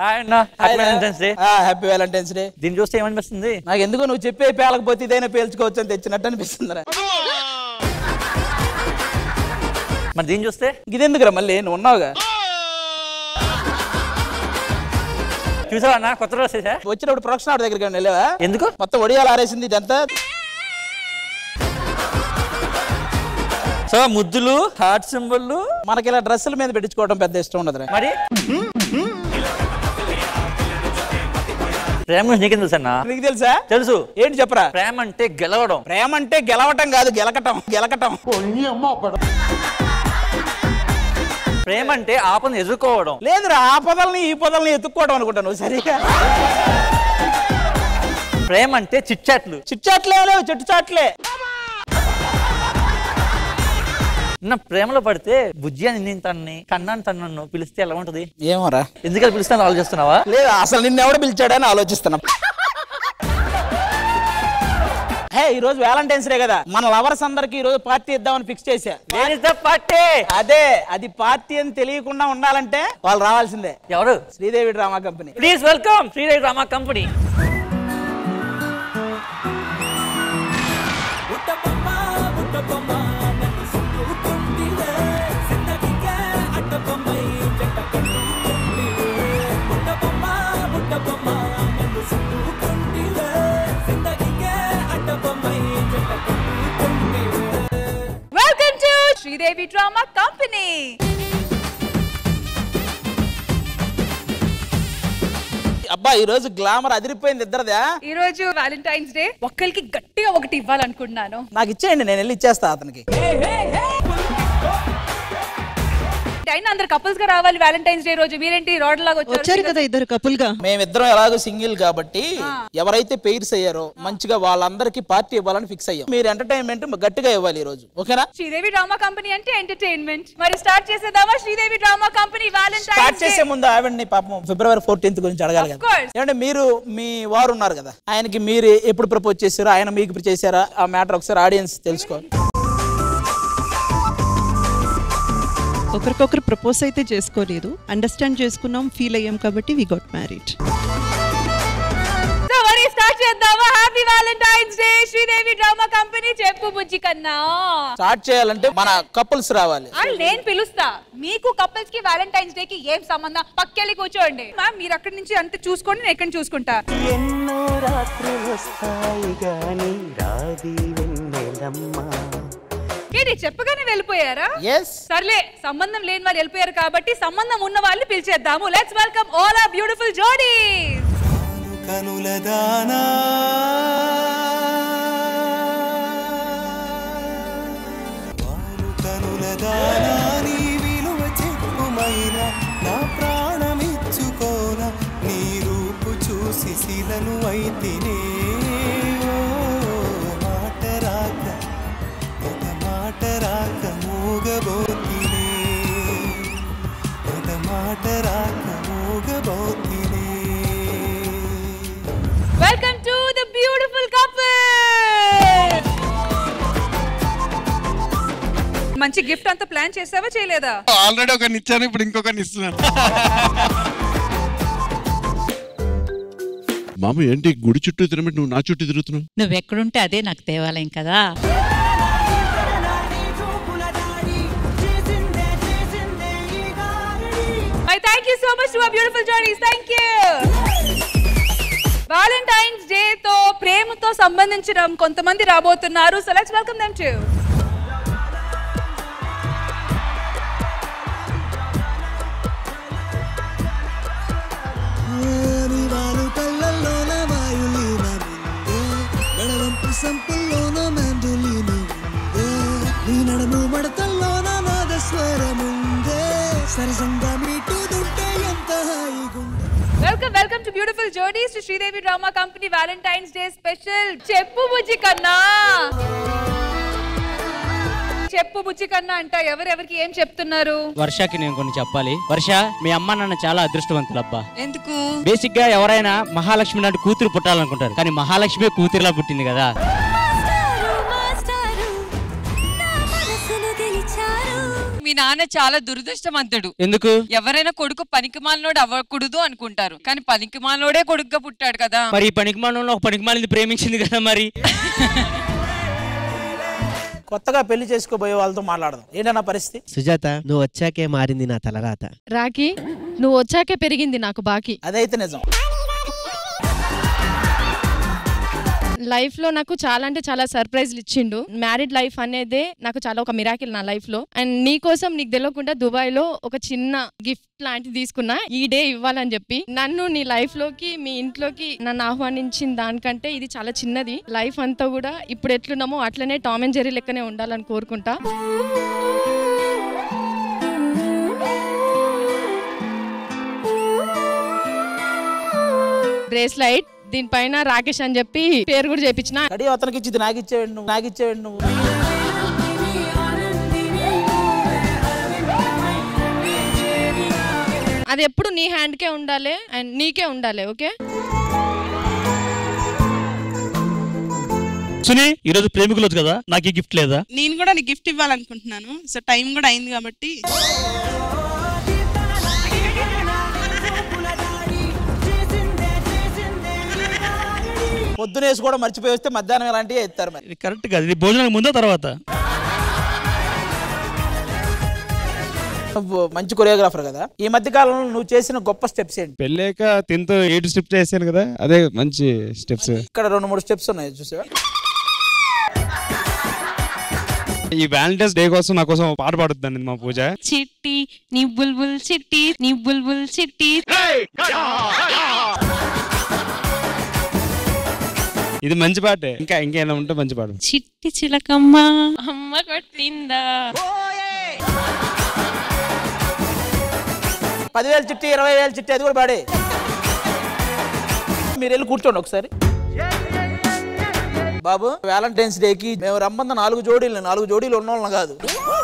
Hi అన్న happy Valentine's Day happy Valentine's Day దీన్ని చూస్తే ఏమనిపిస్తుంది నాకు ఎందుకో నువ్వు చెప్పే పేలకపోతే ఇదైనా పేల్చుకోవచ్చు అని తెచ్చినట్టు అనిపిస్తుంది మరి దీన్ని చూస్తే ఇదెందుకురా మళ్ళీ నువ్వు ఉన్నావుగా చూసావా అన్న కొత్త డ్రెస్ వేసా వచ్చినప్పుడు ప్రొడక్షన్ ఆర్డర్ దగ్గరికి ఏమైనా వెళ్ళావా ఎందుకు మొత్తం ఒడియాలు ఆరేసింది ఇదంతా సో ముద్దులు హార్ట్ సింబల్ మనకి ఇలా డ్రెస్సుల మీద పెట్టించుకోవడం పెద్ద ఇష్టం ఉండదు మరి ప్రేమ గురించి నీకేం తెలుసు అన్న నీకు తెలుసా తెలుసు ఏంటి చెప్పరా ప్రేమ అంటే గెలవడం ప్రేమ అంటే గెలవటం కాదు గెలకటం గెలకటం ప్రేమ అంటే ఆపను ఎదుర్కోవడం లేదురా ఆ పదాలని ఈ పదాలని ఎత్తుక్కోవడం అనుకుంటా నువ్వు సరిగా ప్రేమ అంటే చిట్చాట్లు చిట్చాట్లే లేవు చెట్టు చాట్లే నా ప్రేమలో పడితే బుజ్జి అని నేను తన్ని కన్నాను తను నన్ను పిలిస్తే ఎలా ఉంటది ఏమోరా ఎందుకని పిలుస్తాను ఆలోచిస్తున్నావా లేదు అసలు నిన్ను ఎవడ పిలిచాడని ఆలోచిస్తున్నా హే ఈ రోజు వ్యాలంటైన్స్ డే కదా మన లవర్స్ అందరికి ఈ రోజు పార్టీ ఇద్దామని ఫిక్స్ చేశా పట్టే అదే అది పార్టీ అని తెలియకుండా ఉండాలంటే వాళ్ళు రావాల్సిందే ఎవరు Sridevi Drama Company please welcome Sridevi Drama Company welcome to Sridevi Drama Company అబ్బా ఈ రోజు గ్లామర్ అదిరిపోయింది ఇద్దరిదా ఈ రోజు వ్యాలంటైన్స్ డే ఒక్కరికి గట్టిగా ఒకటి ఇవ్వాలనుకుంటున్నాను నాకు ఇచ్చేయండి నేను వెళ్ళి ఇచ్చేస్తా అతనికి అయినా అందరు కపుల్స్ గా రావాలి వ్యాలంటైన్స్ డే రోజు మీరేంటి రోడ్ లాగా వచ్చారు కదా ఇద్దరు కపుల్ గా మేమిద్దరం ఎలాగో సింగిల్ కాబట్టి ఎవరైతే పెయిర్స్ అయ్యారో మంచిగా వాళ్ళందరికీ పార్టీ ఇవ్వాలని ఫిక్స్ అయ్యాం మీరు ఎంటర్టైన్మెంట్ గట్టిగా ఇవ్వాలి ఈ రోజు ఓకేనా శ్రీదేవి డ్రామా కంపెనీ అంటే ఎంటర్టైన్మెంట్ మరి స్టార్ట్ చేసేద్దామా Sridevi Drama Company start Valentine's Day చేసే ముందు ఆవిడని పాపం ఫిబ్రవరి ఫోర్టీన్త్ గురించి అడగాలి Of కదా course. ఏమంటే మీరు మీ వారు ఉన్నారు కదా ఆయనకి మీరు ఎప్పుడు ప్రపోజ్ చేశారో ఆయన మీకు చేశారా ఆ మ్యాటర్ ఒకసారి ఆడియన్స్ తెలుసుకోవాలి ఒకరికొకరు ప్రపోజ్ అయితే చేసుకోలేదు అండర్స్టాండ్ చేసుకున్నాం ఫీల్ అయ్యాం కాబట్టి వి గోట్ మ్యారీడ్ సో మరి స్టార్ట్ చేద్దామా happy Valentine's Day Sridevi Drama Company చెప్పు బుజ్జి కన్నా స్టార్ట్ చేయాలంటే మన కపుల్స్ రావాలి వాళ్ళు నేను పిలుస్తా మీకు కపుల్స్ కి వ్యాలంటైన్స్ డే కి ఏం సంబంధం పక్కెళ్ళి కూర్చోండి మ్యామ్ మీరు అక్కడి నుంచి అంత చూసుకోండి నేను ఎక్కడ చూసుకుంటా ఎన్నో రాత్రులు వస్తాయి గాని రాది వెన్నెలమ్మ ఏంటి చెప్పగానే వెళ్ళిపోయారా ఎస్ సర్లే సంబంధం లేని వాళ్ళు వెళ్ళిపోయారు కాబట్టి సంబంధం ఉన్న వాళ్ళు పిలిచేద్దాము let's welcome all our beautiful జోడీ కనుల దానా వాలు కనుల దానా నీ విలువ చెప్పుమైనా నా ప్రాణమిచ్చుకోనా నీ రూపు చూసి శిలను అయితేనే ఓ మాట రాక ఒక మాట రాక మూగబోతినే ఒక మాట రాక మూగబోతినే welcome to the beautiful couple మంచి గిఫ్ట్ అంతా ప్లాన్ చేసావా చేయలేదా ఆల్రెడీ ఒకరిని ఇచ్చాను ఇప్పుడు ఇంకొకరిని ఇస్తున్నాను మామ ఏంటి గుడి చుట్టూ తిరగబెట్టి నువ్వు నా చుట్టూ తిరుగుతున్నావు నువ్వెక్కడుంటే అదే నాకు దేవాలయం కదా I thank you so much to our beautiful జోడీస్ థ్యాంక్ యూ వాలంటైన్స్ డే తో ప్రేమతో సంబంధించిన కొంతమంది రాబోతున్నారు so let's welcome them to వాలు కళ్ళల్లోన వాయులీన ఉందే నడవంపు సంపుల్లోన మెండులీన ఉందే నీ నడము మడతల్లోన నాదస్వరముందే సరసంగా మీటుదుంటే ఎంత హాయిగుండే వెల్కమ్ వెల్కమ్ టు బ్యూటిఫుల్ జోడీస్ to Sridevi Drama Company Valentine's Day special చెప్పు బుజ్జి కన్నా చెప్పు బుజ్జి కన్నా అంట ఎవరెవరికి ఏం చెప్తున్నారు వర్షకి నేను కొన్ని చెప్పాలి వర్ష మీ అమ్మ నాన్న చాలా అదృష్టవంతులబ్బా ఎందుకు బేసిక్ గా ఎవరైనా మహాలక్ష్మి లాంటి కూతురు పుట్టాలనుకుంటారు కానీ మహాలక్ష్మి కూతురులా పుట్టింది కదా మీ నాన్న చాలా దురదృష్టవంతుడు ఎందుకు ఎవరైనా కొడుకు పనికిమాలినోడు అవ్వకూడదు అనుకుంటారు కానీ పనికిమాలినోడే కొడుకుగా పుట్టాడు కదా మరి ఈ పనికి ఒక పనికి మాలింది ప్రేమించింది కదా మరి కొత్తగా పెళ్లి చేసుకోబోయే వాళ్ళతో మాట్లాడదాం ఏంటన్నా పరిస్థితి సుజాత నువ్వు వచ్చాకే మారింది నా తలరాత రాకి నువ్వు వచ్చాకే పెరిగింది నాకు బాకీ అదైతే నిజం లైఫ్ లో నాకు చాలా అంటే చాలా సర్ప్రైజ్లు ఇచ్చిండు మ్యారీడ్ లైఫ్ అనేదే నాకు చాలా ఒక మిరాకిల్ నా లైఫ్ లో అండ్ నీ కోసం నీకు తెలియకుండా దుబాయ్ లో ఒక చిన్న గిఫ్ట్ లాంటిది తీసుకున్నా ఈ డే ఇవ్వాలని చెప్పి నన్ను నీ లైఫ్ లోకి మీ ఇంట్లోకి నన్ను ఆహ్వానించిన దానికంటే ఇది చాలా చిన్నది లైఫ్ అంతా కూడా ఇప్పుడు ఎట్లున్నామో అట్లనే టామ్ అండ్ జెర్రీ లెక్కనే ఉండాలని కోరుకుంటా బ్రేస్లైట్ దీనిపైన రాకేష్ అని చెప్పి పేరు కూడా చేపించిన కడి అతనికి ఇచ్చింది నాకు ఇచ్చేవాడు నువ్వు నాకు ఇచ్చేవాడు నువ్వు అది ఎప్పుడు నీ హ్యాండ్కే ఉండాలి అండ్ నీకే ఉండాలి ఓకే సునీ ఈ రోజు ప్రేమికులు వచ్చు కదా నాకు ఈ గిఫ్ట్ లేదా నేను కూడా నీకు గిఫ్ట్ ఇవ్వాలనుకుంటున్నాను సో టైం కూడా అయింది కాబట్టి పొద్దునేసి కూడా మర్చిపోయి వస్తే మధ్యాహ్నం ఇలాంటివి ఎత్తారు మరి ఇది కరెక్ట్ కాదు ఇది భోజనానికి ముందా తర్వాత నువ్వు మంచి కొరియోగ్రాఫర్ కదా ఈ మధ్య కాలంలో నువ్వు చేసిన గొప్ప స్టెప్స్ ఏంటి పెళ్ళాక తింతో ఎయిట్ స్టెప్స్ వేసాను కదా అదే మంచి స్టెప్స్ ఇక్కడ రెండు మూడు స్టెప్స్ ఉన్నాయి చూసావా ఈ వ్యాలంటైన్స్ డే కోసం నా కోసం పాట పాడుతుందండి మా పూజ చిట్టి నీ బుల్బుల్ చిట్టి నీ బుల్బుల్ చిట్టి ఇది మంచి పాటే ఇంకా ఇంకేమైనా ఉంటే మంచి పాట చిట్టి చిలకమ్మ అమ్మ కొట్టిందా పదివేలు చిట్టి ఇరవై వేలు చిట్టి అది కూడా పాడే మీరు వెళ్ళి కూర్చోండి ఒకసారి బాబు వ్యాలంటైన్స్ డేకి మేము రమ్మంద నాలుగు జోడీలు నాలుగు జోడీలు ఉన్న వాళ్ళం కాదు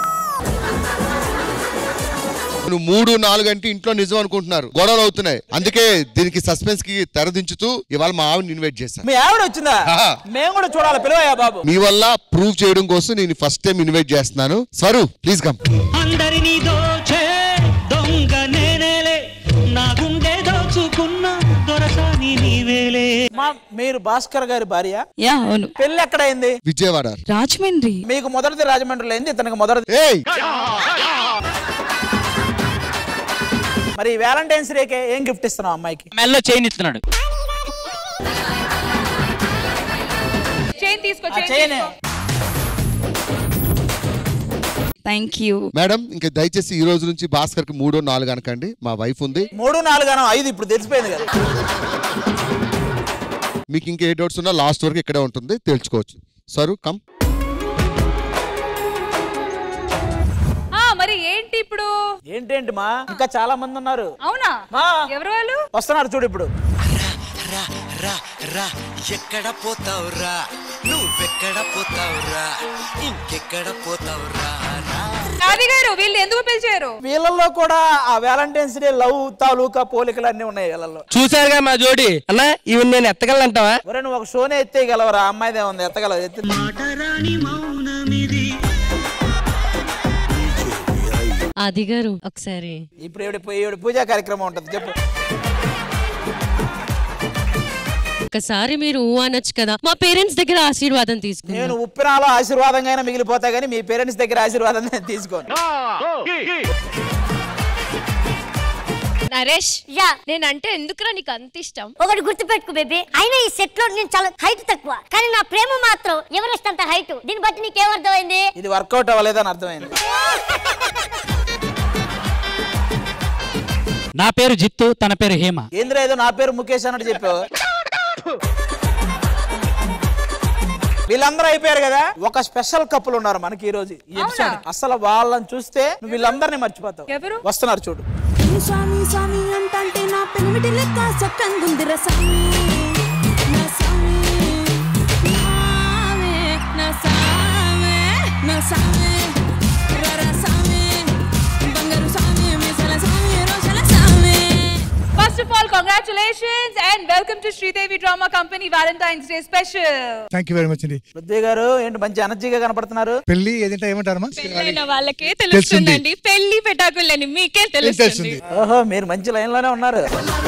నువ్వు మూడు నాలుగు అంటే ఇంట్లో నిజం అనుకుంటున్నారు గొడవలు అవుతున్నాయి అందుకే దీనికి సస్పెన్స్ కి తెరదించుతూ ఇవాళ మా ఆవిడని ఇన్వైట్ చేశాను మీ ఆవిడ వచ్చిందా మేము కూడా చూడాలి పిలవయ్యా బాబు మీ వల్ల ప్రూవ్ చేయడం కోసం నేను ఫస్ట్ టైం ఇన్వైట్ చేస్తున్నాను స్వరు ప్లీజ్ కమ్ అందరినీ దోచే దొంగ నేనేలే నా గుండె దోచుకున్న దొరసాని నీవేలే మా మీరు భాస్కర్ గారి భార్య యా అవును పెళ్లి ఎక్కడైంది విజయవాడ రాజమండ్రి మీకు మొదటిది రాజమండ్రిలో అయింది ఇతనికి మొదటిది ఏయ్ మరి వ్యాలంటైన్స్ డేకే ఏం గిఫ్ట్ ఇస్తున్నావు అమ్మాయికి మెల్లో చైన్ ఇస్తున్నాడు చైన్ తీసుకో ఆ చైన్ థ్యాంక్ యూ మేడం ఇంకా దయచేసి ఈ రోజు నుంచి భాస్కర్ కి మూడో నాలుగు అనకండి మా వైఫ్ ఉంది మూడు నాలుగు అనం ఐదు ఇప్పుడు తెలిసిపోయింది కదా మీకు ఇంకా ఏ డౌట్స్ ఉన్నా లాస్ట్ వరకు ఇక్కడే ఉంటుంది తెలుసుకోవచ్చు సరు కమ్ ఆ మరి ఏంటి ఇప్పుడు ఏంటేంటి మా ఇంకా చాలా మంది ఉన్నారు అవునా మా ఎవరు వాళ్ళు వస్తున్నారు చూడు ఇప్పుడు రా రా రా ఎక్కడ పోతావురా నువ్వెక్కడ పోతావురా ఇంకెక్కడ పోతావురా రా రాధి గారు వీళ్ళు ఎందుకు పిలిచారు వీళ్ళల్లో కూడా ఆ వ్యాలంటైన్స్ డే లవ్ తాలూకా పోలికలు అన్ని ఉన్నాయి వీళ్ళల్లో చూసారుగా మా జోడి అన్నా ఇవి నేను ఎత్తగలంటావా ఒరే నువ్వు ఒక షోనే ఎత్తేయగలవరా అమ్మాయిదే ఉంది ఎత్తగలవు ఎత్తి ఆది గారు ఒకసారి ఇప్పుడు ఈవిడ ఈవిడ పూజా కార్యక్రమం ఉంటుంది చెప్పు ఒకసారి మీరు ఊ అనొచ్చు కదా మా పేరెంట్స్ దగ్గర ఆశీర్వాదం తీసుకున్నాను నేను ఉప్పినాలో ఆశీర్వాదంగా అయినా మిగిలిపోతా కానీ మీ పేరెంట్స్ దగ్గర ఆశీర్వాదం నేను తీసుకోను నరేష్ యా నేనంటే ఎందుకురా నీకు అంత ఇష్టం ఒకటి గుర్తుపెట్టుకో బేబీ అయినా ఈ సెట్ లో నేను చాలా హైట్ తక్కువ కానీ నా ప్రేమ మాత్రం ఎవరెస్ట్ అంత హైట్ దీన్ని బట్టి నీకేమర్థమైంది ఇది వర్కౌట్ అవ్వలేదని అర్థమైంది నా పేరు జిత్తు తన పేరు హేమ ఏంద్రా ఏదో నా పేరు ముఖేష్ అన్నట్టు చెప్పావు వీళ్ళందరూ అయిపోయారు కదా ఒక స్పెషల్ కప్పులు ఉన్నారు మనకి ఈ రోజు ఈ ఎపిసోడ్ అసలు వాళ్ళని చూస్తే నువ్వు వీళ్ళందరినీ మర్చిపోతావు ఎవరు వస్తున్నారు చూడు స్వామి స్వామి అంటంటే నా పెనిమిటి లెక్క సొక్కంగుందిర స్వామి నా స్వామి నావే, నా సామే, నా సామే, రర సామే, బంగారు సామే, మీసాల సామే, రోషల సామే. First of all congratulations and welcome to Sridevi Drama Company Valentine's Day special thank you very much అండి పృథ్వీ గారు ఏంటి మంచి ఎనర్జీగా కనపడుతున్నారు పెళ్లి ఏదంటే ఏమంటారమ్మా పెళ్ళైన వాళ్ళకే తెలుస్తుందండి పెళ్లి పెటాకులని మీకే తెలుస్తుంది ఓహో మీరు మంచి లైన్ లోనే ఉన్నారు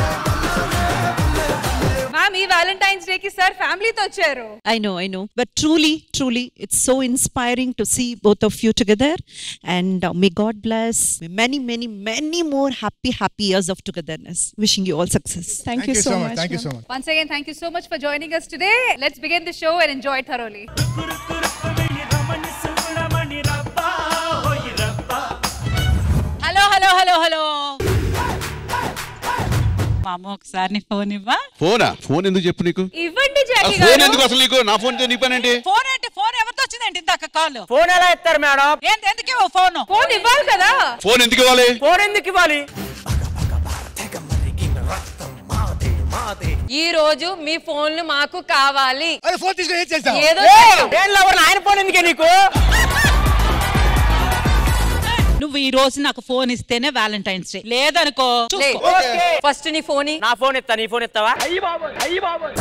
మ్యామ్ ఈ వ్యాలంటైన్స్ డే కి సార్ ఫ్యామిలీతో వచ్చారు I know, I know. But truly, truly, it's so inspiring to see both of you together. And uh, may God bless many, many, many more happy, happy years of togetherness. Wishing you all success. Thank you so much. Thank you so much. Once again, thank you so much for joining us today. Let's begin the show and enjoy thoroughly. Hello hello hello hello మా అమ్మ ఒకసారి నీ phone ఇవ్వా ఫోనా phone ఎందుకు చెప్పు నీకు ఇవ్వండి అసలు ఫోన్ ఎందుకు అసలు నీకు నా ఫోన్ నీ పని ఏంటి ఫోన్ అంటే ఫోన్ ఎవరితో వచ్చిందండి ఇందాక కాల్ ఫోన్ ఎలా ఎత్తారు మేడం ఏంటి ఎందుకు ఇవ్వవు ఫోన్ ఫోన్ ఇవ్వాలి కదా ఫోన్ ఎందుకు ఇవ్వాలి ఫోన్ ఎందుకు ఇవ్వాలి ఈ రోజు మీ ఫోన్లు మాకు కావాలి ఫోన్ తీసుకుని ఏం చేస్తావు ఏదో ఏం లవర్ ఆయన ఫోన్ ఎందుకే నీకు నువ్వు ఈ రోజు నాకు ఫోన్ ఇస్తేనే వ్యాలంటైన్స్ డే లేదనుకో చూసుకో. ఫస్ట్ నీ ఫోన్ నా ఫోన్ ఇస్తా నీ ఫోన్ ఇస్తావా అయ్యి బాబోయ్ అయ్యి బాబోయ్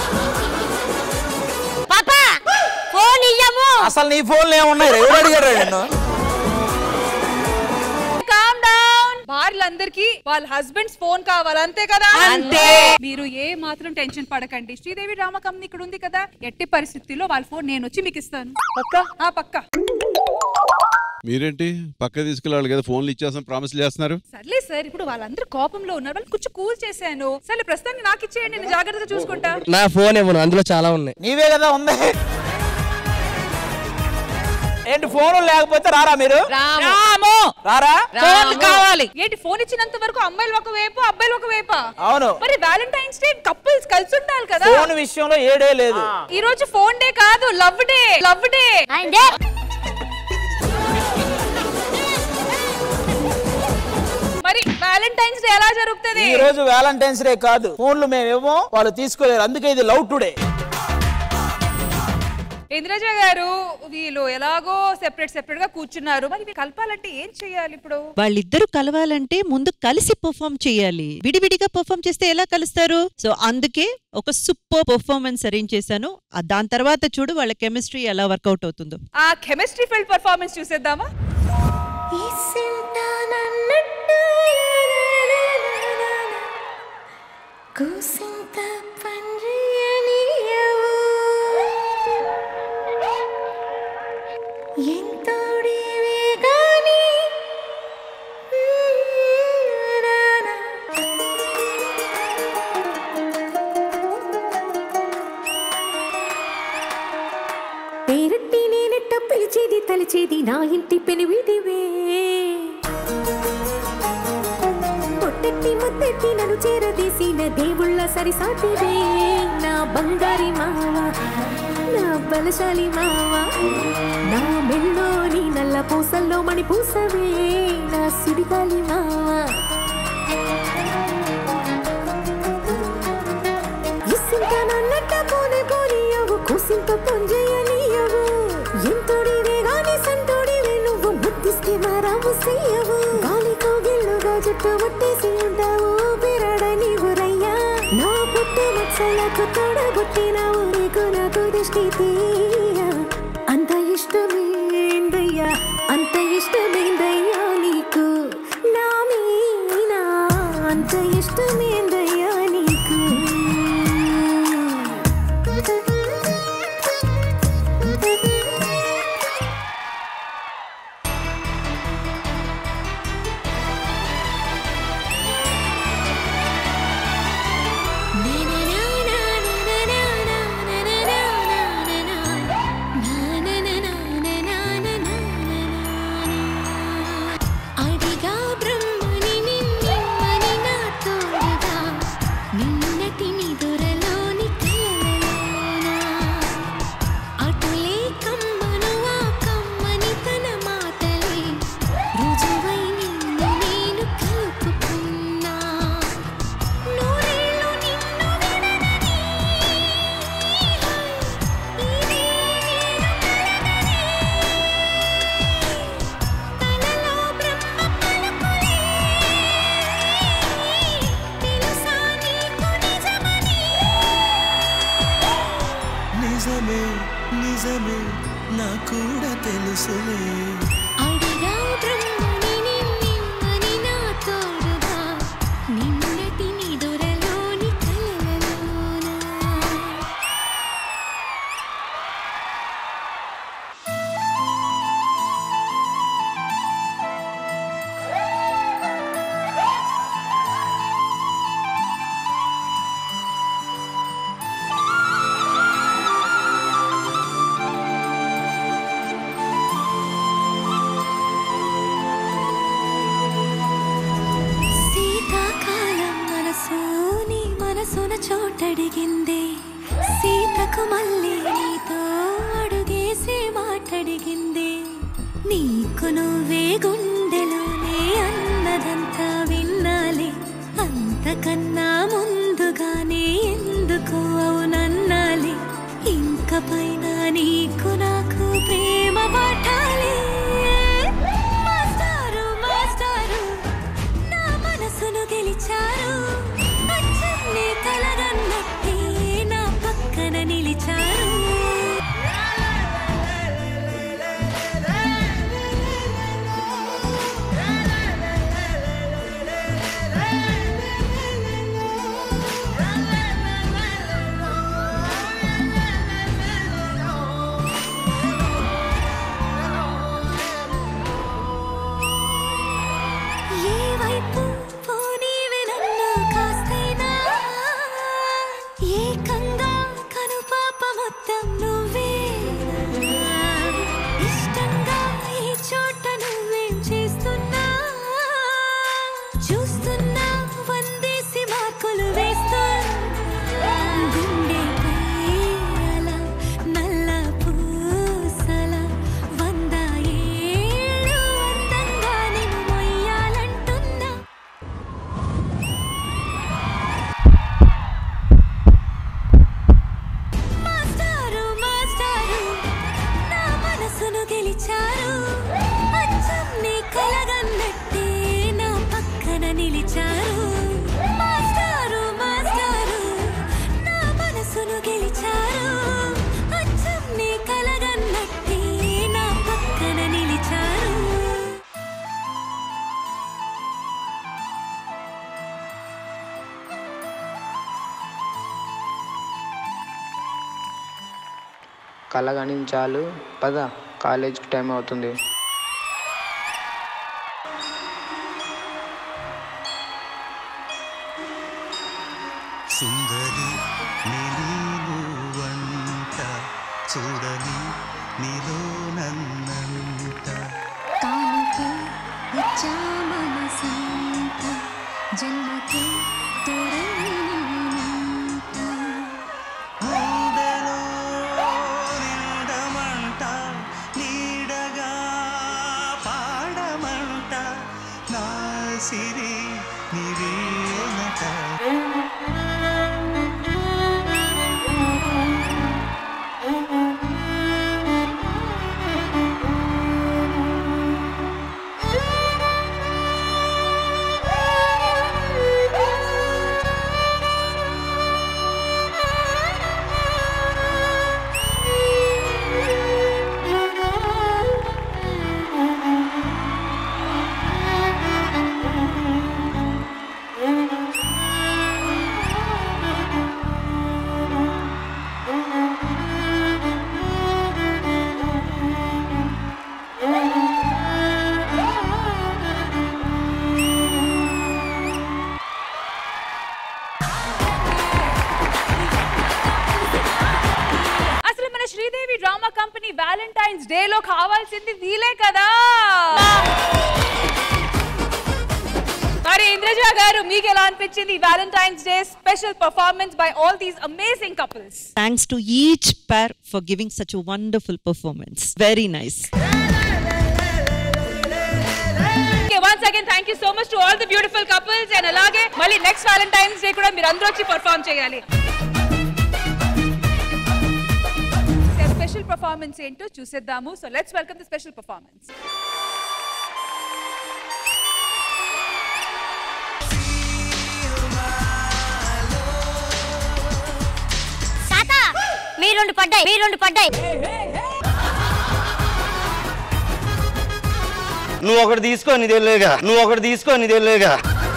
పాపా ఫోన్ ఇయ్యము అసలు నీ ఫోన్లు ఏమున్నాయి ఎవరు అడిగారు నిన్ను కామ్ డౌన్ భార్యలందరికీ వాళ్ళ హస్బెండ్స్ ఫోన్ కావాలి అంతే కదా అంతే. మీరు ఏ మాత్రం టెన్షన్ పడకండి శ్రీదేవి డ్రామా కంపెనీ ఇక్కడ ఉంది కదా ఎట్టి పరిస్థితుల్లో వాళ్ళ ఫోన్ నేను వచ్చి మీకు ఇస్తాను పక్క ఆ పక్క మీరేంటి పక్క తీసుకెళ్ళాలి కదా ఫోన్లు ఇచ్చేస్తాం ప్రామిస్ చేస్తున్నారు సర్లే సార్ ఇప్పుడు వాళ్ళందరూ కోపంలో ఉన్నారు వాళ్ళు కొంచెం కూల్ చేశాను సరే ప్రస్తుతానికి నాకు ఇచ్చేయండి నేను జాగ్రత్తగా చూసుకుంటా నా ఫోన్ ఇవ్వను అందులో చాలా ఉన్నాయి నీవే కదా ఉంది ఏంటి ఫోన్ లేకపోతే రారా మీరు రాము రారా ఫోన్ కావాలి ఏంటి ఫోన్ ఇచ్చినంత వరకు అమ్మాయిలు ఒక వైపు అబ్బాయిలు ఒక వైపా అవును మరి వ్యాలంటైన్స్ డే కపుల్స్ కలిసి ఉండాలి కదా ఫోన్ విషయంలో ఏడే లేదు ఈ రోజు ఫోన్ డే కాదు లవ్ డే లవ్ డే మరి వ్యాలంటైన్స్ డే ఎలా జరుగుతుంది ఈ రోజు వ్యాలంటైన్స్ డే కాదు ఫోన్లు మేము ఇవ్వం వాళ్ళు తీసుకోలేరు అందుకే ఇది లవ్ టుడే ఇంద్రజ గారు వీళ్ళు ఎలాగో సెపరేట్ సెపరేట్ గా కూర్చున్నారు మరి ఇవి కలపాలంటే ఏం చేయాలి ఇప్పుడు వాళ్ళిద్దరూ కలవాలంటే ముందు కలిసి పర్ఫామ్ చేయాలి విడివిడిగా పర్ఫామ్ చేస్తే ఎలా కలుస్తారు సో అందుకే ఒక సూపర్ పర్ఫార్మెన్స్ అరేంజ్ చేశాను ఆ దాని తర్వాత చూడు వాళ్ళ కెమిస్ట్రీ ఎలా వర్కౌట్ అవుతుందో ఆ కెమిస్ట్రీ ఫీల్డ్ పర్ఫార్మెన్స్ చూసేద్దామా కూసింత పండ్రియనియవు ఎంతోడివే గాని పేరట్టి నేనెట్ట పిలిచేది తలిచేది నా ఇంటి పెనివిడివే పొట్టెట్టి ముద్దెట్టి నన్ను చేరదీసిన దేవుళ్ళ సరిసాటివే నా బంగారి మావ నా బలశాలి మావ నా మెల్లోని నల్ల పూసల్లో మణి పూసవే నా సుడిగాలి మావ ఇసింత నన్నట్ట పోనే పోనీయవు కూసింత పొంజేయనీయవు ఎంతోడివే గాని సంతోడివే నువ్వు ముద్దిస్తే మారాము చెయ్యవు గాలి కోగిళ్ళుగా జుట్టు ముట్టేసి ఉంటావు బిరడ నీవు రయ్యా నా పుట్టు మచ్చలకు తొడగొట్టినావు నీకు నాకు దృష్టి తీయ అంత ఇష్టమేందయ్యా అంత ఇష్టమేందయ్యా నీకు నా మీనా అంత ఇష్టమేందయ్యా నీకు నాకు మళ్ళీ నీతో అడుగేసి మాట్లాడిగింది నీకు నువ్వే గుండెలోనే అన్నదంతా విన్నాలి అంతకన్నా ముందుగానే ఎందుకు అవునన్నాలి ఇంక పైన నీకు నాకు ప్రేమ పట్టాలి మాస్టారు మాస్టారు నా మనసును గెలిచారు అచ్చన్నే కలగన్నట్టే నా పక్కన నిలిచారు ఏ వైపు పోనీవే నన్ను కాస్తైనా ఏకంగా కనుపాప మొత్తం నువ్వే ఇష్టంగా ఈ చోట నువ్వేం చేస్తున్నా చూస్తున్నా వందేసి మార్కులు వేస్తున్నా గుండెపై అలా నల్ల పూసల వంద ఏళ్ళు అందంగా నేను మొయ్యాలంటున్నా మాస్టారు మాస్టారు నా మనసును గెలిచారు అచ్చం నీ కలగన్నట్టే నా పక్కన నిలిచారు మాస్టారు మాస్టారు నా మనసును గెలిచారు అచ్చం నీ కలగన్నట్టే నా పక్కన నిలిచారు కళ గణించాలు పద కాలేజ్కి టైం అవుతుంది సుందరి నిలీనువంట చూడని నీలో నన్నంట కానుకే ఇచ్చా మనసంత జన్మకే తోడైనంత గుండెలో నిండమంట నీడగా పాడమంట నా సిరి నివేనట అసలు మన Sridevi Drama Company Valentine's Day లో కావాల్సింది వీలే కదా మరి ఇంద్రజ గారు మీకు ఎలా అనిపించింది Valentine's Day special performance by all these amazing couples Thanks to each pair for giving such a wonderful performance. Very nice. Once again thank you so much to all the beautiful couples and అలాగే మళ్ళీ next Valentine's day కూడా మీరు అందరూ వచ్చి perform చేయాలి special performance ఏంటో చూసేద్దాము so let's welcome the special performance తాత మీ రెండు పడ్డాయి మీ రెండు పడ్డాయి నువ్వు ఒకటి తీసుకో నీ తెలియగా నువ్వు ఒకటి తీసుకో నీ తెలియగా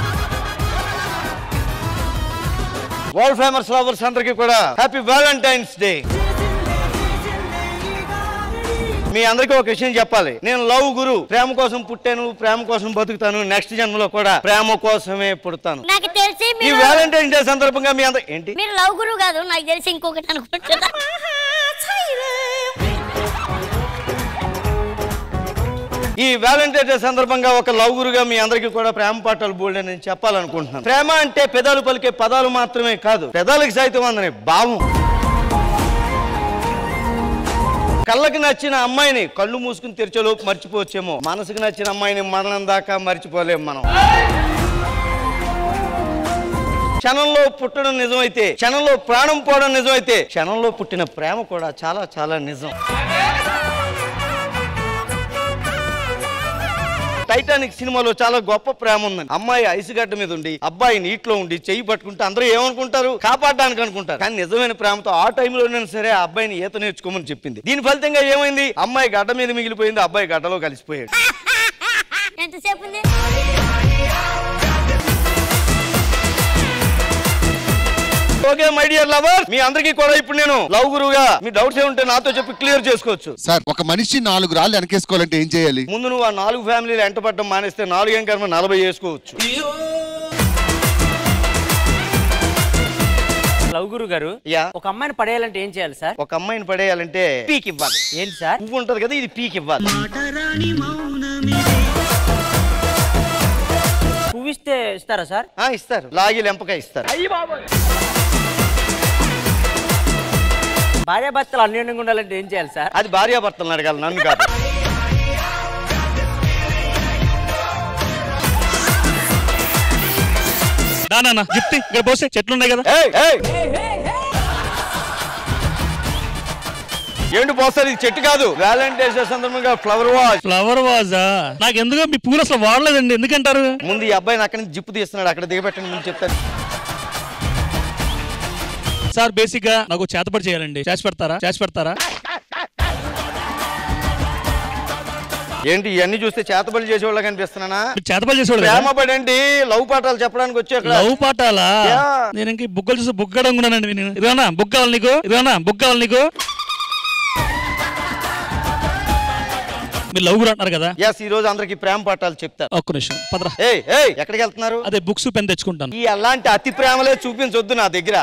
వరల్డ్ ఫేమస్ లవర్స్ అందరికీ కూడా హ్యాపీ వ్యాలంటైన్స్ డే మీ అందరికీ ఒక విషయం చెప్పాలి నేను లవ్ గురు ప్రేమ కోసం పుట్టాను ప్రేమ కోసం బతుకుతాను నెక్స్ట్ జన్మలో కూడా ప్రేమ కోసమే పుడతాను నాకు తెలిసి ఈ మీరు వ్యాలంటైన్స్ డే సందర్భంగా మీ అందరు ఏంటి మీరు లవ్ గురువు కాదు నాకు తెలిసి ఇంకొకటి అనుకుంటున్నా ఈ వ్యాలంటైన్ డే సందర్భంగా ఒక లవ్ గురుగా మీ అందరికీ కూడా ప్రేమ పాటలు బోల్డ్ నేను చెప్పాలనుకుంటున్నాను ప్రేమ అంటే పెదాలు పలికే పదాలు మాత్రమే కాదు పెదాలకు సైతం అందని భావం కళ్ళకి నచ్చిన అమ్మాయిని కళ్ళు మూసుకుని తెరిచేలోపు మర్చిపోవచ్చేమో మనసుకు నచ్చిన అమ్మాయిని మరణం దాకా మర్చిపోలేం మనం క్షణంలో పుట్టడం నిజమైతే క్షణంలో ప్రాణం పోవడం నిజమైతే క్షణంలో పుట్టిన ప్రేమ కూడా చాలా చాలా నిజం టైటానిక్ సినిమాలో చాలా గొప్ప ప్రేమ ఉందండి అమ్మాయి ఐసుగడ్డ మీద ఉండి అబ్బాయి నీటిలో ఉండి చెయ్యి పట్టుకుంటే అందరూ ఏమనుకుంటారు కాపాడడానికి అనుకుంటారు కానీ నిజమైన ప్రేమతో ఆ టైంలోనైనా సరే ఆ అబ్బాయిని ఈత నేర్చుకోమని చెప్పింది దీని ఫలితంగా ఏమైంది అమ్మాయి గడ్డ మీద మిగిలిపోయింది అబ్బాయి గడ్డలో కలిసిపోయాడు ఎంతసేపు ఉంది ఓకే మై డియర్ లవర్ మీ అందరికీ కూడా ఇప్పుడు నేను లవ్ గురువుగా మీ డౌట్స్ ఏముంటే నాతో చెప్పి క్లియర్ చేసుకోవచ్చు సార్ ఒక మనిషి నాలుగు రాళ్ళు వెనకేసుకోవాలంటే ఏం చేయాలి ముందు నువ్వు ఆ నాలుగు ఫ్యామిలీలు ఎంటపడడం మానేస్తే నాలుగు ఏం కర్మ నలభై చేసుకోవచ్చు లవ్ గురు గారు యా ఒక అమ్మాయిని పడేయాలంటే ఏం చేయాలి సార్ ఒక అమ్మాయిని పడేయాలంటే పీక్ ఇవ్వాలి ఏంటి సార్ పువ్వు ఉంటది కదా ఇది పీక్ ఇవ్వాలి పువ్వు ఇస్తే ఇస్తారా సార్ ఆ ఇస్తారు లాగి లెంపకాయ ఇస్తారు భార్యాభర్తలు అన్యోన్యంగా ఉండాలంటే ఏం చేయాలి సార్ అది భార్యాభర్తలను అడగాలి నన్ను కాదు దానా జిప్తి ఇక్కడ పోసే చెట్లు ఉన్నాయి కదా ఏయ్, ఏయ్. ఏంటి పోస్తారు ఇది చెట్టు కాదు వ్యాలంటైన్స్ డే సందర్భంగా ఫ్లవర్ వాష్ ఫ్లవర్ వాజా నాకు ఎందుకో మీ పూలు అసలు వాడలేదండి ఎందుకంటారు ముందు ఈ అబ్బాయిని అక్కడి నుంచి జిప్పు తీస్తున్నాడు అక్కడ దిగబెట్టండి ముందు చెప్తాను సార్ బేసిక్ గా నాకు చేతపడి చేయాలండి చేసి పెడతారా చేసి పెడతారా ఏంటి ఇవన్నీ చూస్తే చేతబడి చేసేవాళ్ళ కనిపిస్తున్నానా మీరు చేతపడి చేసేవాళ్ళు కదా? ప్రేమ పడండి లవ్ పాఠాలు చెప్పడానికి వచ్చి అక్కడ లవ్ పాఠాలా యా. నేను ఇంక బుగ్గలు చూసి బుగ్గడం ఉన్నానండి నేను ఇదేనా బుక్ కావాలి నీకు ఇదేనా బుక్ కావాలి నీకు మీరు లవ్ కూడా అంటున్నారు కదా ఎస్ ఈ రోజు అందరికి ప్రేమ పాఠాలు చెప్తారు ఒక్క నిమిషం పదరా ఏయ్ ఏయ్ ఎక్కడికి వెళ్తున్నారు అదే బుక్స్ పెన్ తెచ్చుకుంటాను ఈ అలాంటి అతి ప్రేమలే చూపించొద్దు నా దగ్గర